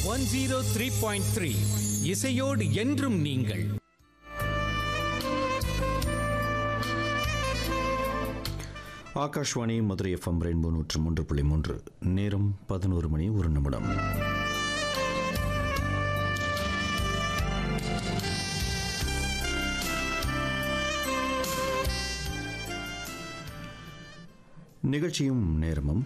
one zero three point three இசையோடு என்றும் நீங்கள் ஆகாஷ்வாணி மதுரை எஃப்எம் ரெயின்போ நூற்று மூன்று புள்ளி மூன்று நேரம் பதினோரு மணி ஒரு நிமிடம் நிகழ்ச்சியும் நேரமும்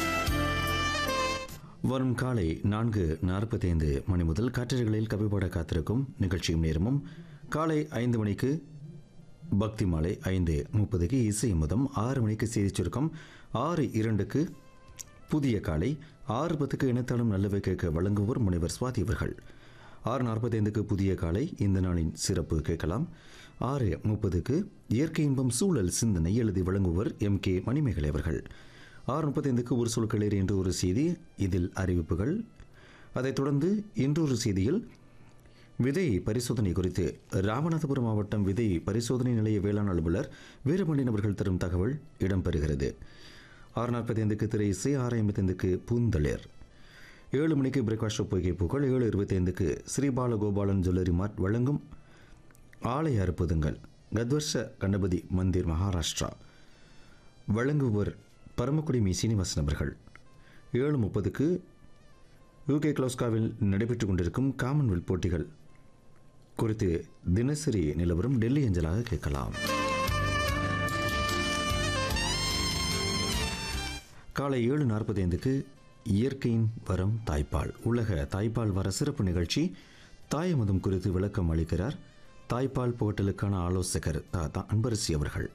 வரும் காலை நான்கு நாற்பத்தைந்து மணி முதல் காற்றறைகளில் கவிபாட காத்திருக்கும் நிகழ்ச்சியும் நேரமும் காலை ஐந்து மணிக்கு பக்தி மாலை ஐந்து முப்பதுக்கு இசை முதம் ஆறு மணிக்கு செய்தி சுருக்கம் ஆறு இரண்டுக்கு புதிய காலை ஆறு பத்துக்கு இனத்தாலும் நல்லவை கேட்க வழங்குவோர் முனைவர் சுவாதி அவர்கள் ஆறு நாற்பத்தைந்துக்கு புதிய காலை இந்த நாளின் சிறப்பு கேட்கலாம் ஆறு முப்பதுக்கு இயற்கை இன்பம் சூழல் சிந்தனை எழுதி வழங்குவர் எம் கே மணிமேகலை அவர்கள் ஆறு முப்பத்தைந்துக்கு ஒரு சொற்களேர் என்று ஒரு செய்தி இதில் அறிவிப்புகள் அதைத் தொடர்ந்து இன்றொரு செய்தியில் விதை பரிசோதனை குறித்து ராமநாதபுரம் மாவட்டம் விதை பரிசோதனை நிலைய வேளாண் அலுவலர் வீரமணியன் அவர்கள் தரும் தகவல் இடம்பெறுகிறது ஆறு நாற்பத்தைந்துக்கு திரை இசை ஆறு ஐம்பத்தைந்துக்கு பூந்தளிர் ஏழு மணிக்கு பிரகாஷ் பொய்கை புகழ் ஏழு இருபத்தைந்துக்கு ஸ்ரீபாலகோபாலன் ஜுவல்லரி மார்ட் வழங்கும் ஆலய அற்புதங்கள் கத்வர்ஷ கணபதி மந்திர் மகாராஷ்டிரா வழங்குவர் பரமக்குடி மீ சீனிவாசன் அவர்கள் ஏழு முப்பதுக்கு யூகே கிளோஸ்காவில் நடைபெற்றுக் கொண்டிருக்கும் காமன்வெல்த் போட்டிகள் குறித்து தினசரி நிலவரம் டெல்லி அஞ்சலாக கேட்கலாம் காலை ஏழு நாற்பத்தைந்துக்கு இயற்கையின் வரம் தாய்ப்பால் உலக தாய்ப்பால் வர சிறப்பு நிகழ்ச்சி தாயமதம் குறித்து விளக்கம் அளிக்கிறார் தாய்ப்பால் புகட்டலுக்கான ஆலோசகர் தா தா அன்பரசி அவர்கள்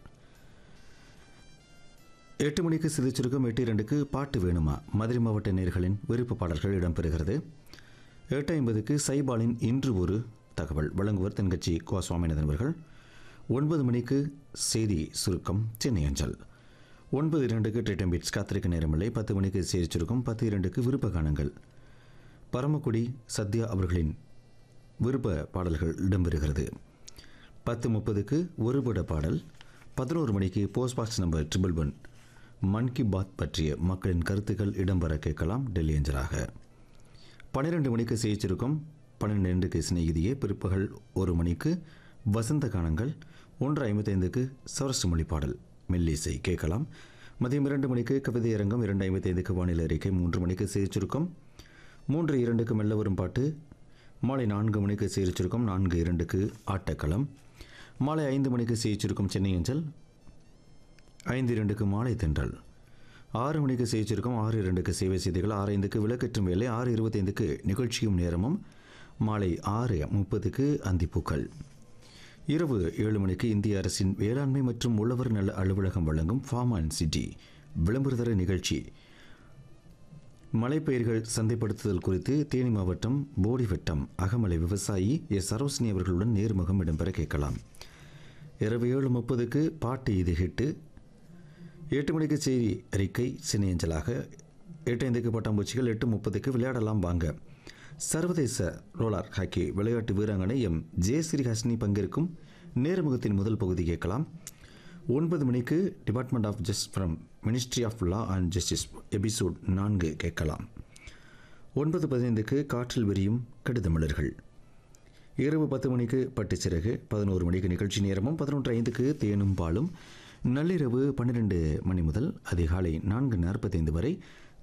எட்டு மணிக்கு சிதிச்சிருக்கும் எட்டு இரண்டுக்கு பாட்டு வேணுமா மதுரை மாவட்ட நேர்களின் விருப்ப பாடல்கள் இடம்பெறுகிறது எட்டு ஐம்பதுக்கு சைபாலின் இன்று ஒரு தகவல் வழங்குவர் தென்கட்சி கோ சுவாமிநாதன் அவர்கள் ஒன்பது மணிக்கு செய்தி சுருக்கம் சென்னை அஞ்சல் ஒன்பது இரண்டுக்கு ட்ரிட்டம் பீட்ஸ் காத்திருக்க நேரமில்லை பத்து மணிக்கு செய்தி சுருக்கம் பத்து இரண்டுக்கு விருப்ப காணங்கள் பரமக்குடி சத்யா அவர்களின் விருப்ப பாடல்கள் இடம்பெறுகிறது பத்து முப்பதுக்கு ஒருபட பாடல் பதினோரு மணிக்கு post box number triple one Mann Ki Baat பற்றிய மக்களின் கருத்துக்கள் இடம்பெற கேட்கலாம் டெல்லி அஞ்சலாக பன்னிரெண்டு மணிக்கு செய்திருக்கும் பன்னிரெண்டு ரெண்டுக்கு சிநேகிதியே பிற்பகல் ஒரு மணிக்கு வசந்த கானங்கள் ஒன்று ஐம்பத்தைந்துக்கு சரசு மொழி பாடல் மெல்லிசை கேட்கலாம் மதியம் இரண்டு மணிக்கு கவிதை அரங்கம் இரண்டு ஐம்பத்தைந்துக்கு வானிலை அறிக்கை மூன்று மணிக்கு செய்திருக்கும் மூன்று இரண்டுக்கு மெல்ல வரும் பாட்டு மாலை நான்கு மணிக்கு செய்திருக்கும் நான்கு இரண்டுக்கு ஆட்டக்களம் மாலை ஐந்து மணிக்கு செய்திருக்கும் சென்னை அஞ்சல் ஐந்து இரண்டுக்கு மாலை தென்றல் ஆறு மணிக்கு செய்திருக்கும் ஆறு இரண்டுக்கு சேவை செய்திகள் ஆறு ஐந்துக்கு விளக்கற்றும் வேலை ஆறு இருபத்தைந்துக்கு நிகழ்ச்சியும் நேரமும் மாலை ஆறு முப்பதுக்கு அந்திப்பூக்கள் இரவு ஏழு மணிக்கு இந்திய அரசின் வேளாண்மை மற்றும் உழவர் நல அலுவலகம் வழங்கும் ஃபார்ம் அண்ட் சிட்டி விளம்பரதர நிகழ்ச்சி மலைப்பயிர்கள் சந்தைப்படுத்துதல் குறித்து தேனி மாவட்டம் போடிவட்டம் அகமலை விவசாயி எஸ் சரோசினி அவர்களுடன் நேர்முகம் இடம்பெற கேட்கலாம் இரவு ஏழு முப்பதுக்கு பாட்டு இது ஹிட்டு எட்டு மணிக்கு செய்தி அறிக்கை சினையஞ்சலாக எட்டு ஐந்துக்கு பட்டாம்பூச்சிகள் எட்டு முப்பதுக்கு விளையாடலாம் வாங்க சர்வதேச ரோலர் ஹாக்கி விளையாட்டு வீராங்கனை எம் ஜெயஸ்ரீ ஹஸ்னி பங்கேற்கும் நேர்முகத்தின் முதல் பகுதி கேட்கலாம் ஒன்பது மணிக்கு department of just from ministry of law and justice episode நான்கு கேட்கலாம் ஒன்பது பதினைந்துக்கு காற்றில் விரியும் கடிதமலர்கள் இரவு பத்து மணிக்கு பட்டுச்சிறகு பதினோரு மணிக்கு நிகழ்ச்சி நேரமும் பதினொன்று ஐந்துக்கு தேனும் பாலும் நள்ளிரவு பன்னிரெண்டு மணி முதல் அதிகாலை நான்கு நாற்பத்தைந்து வரை